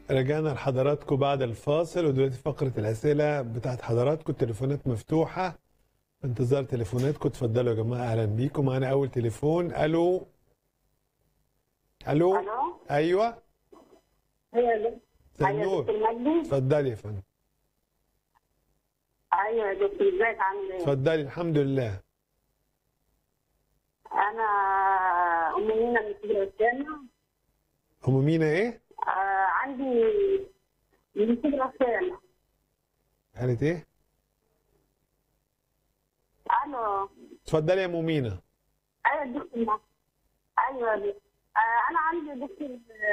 رجعنا لحضراتكم بعد الفاصل ودلوقتي فقرة الأسئلة بتاعت حضراتكم التليفونات مفتوحة في انتظار تليفوناتكم اتفضلوا يا جماعة أهلا بيكم معانا أول تليفون ألو ألو الو أيوه ايوه مساء ايوه النور دكتور مجدي اتفضلي يا فندم ايوه يا دكتور ازيك عامل ايه؟ اتفضلي الحمد لله انا ام مينا من كبر السنة أم مينا إيه؟ آه عندي من كبر السنة قالت إيه؟ الو اتفضلي يا أم مينا ايوه يا دكتور ايوه يا دكتور. آه انا عندي دكتور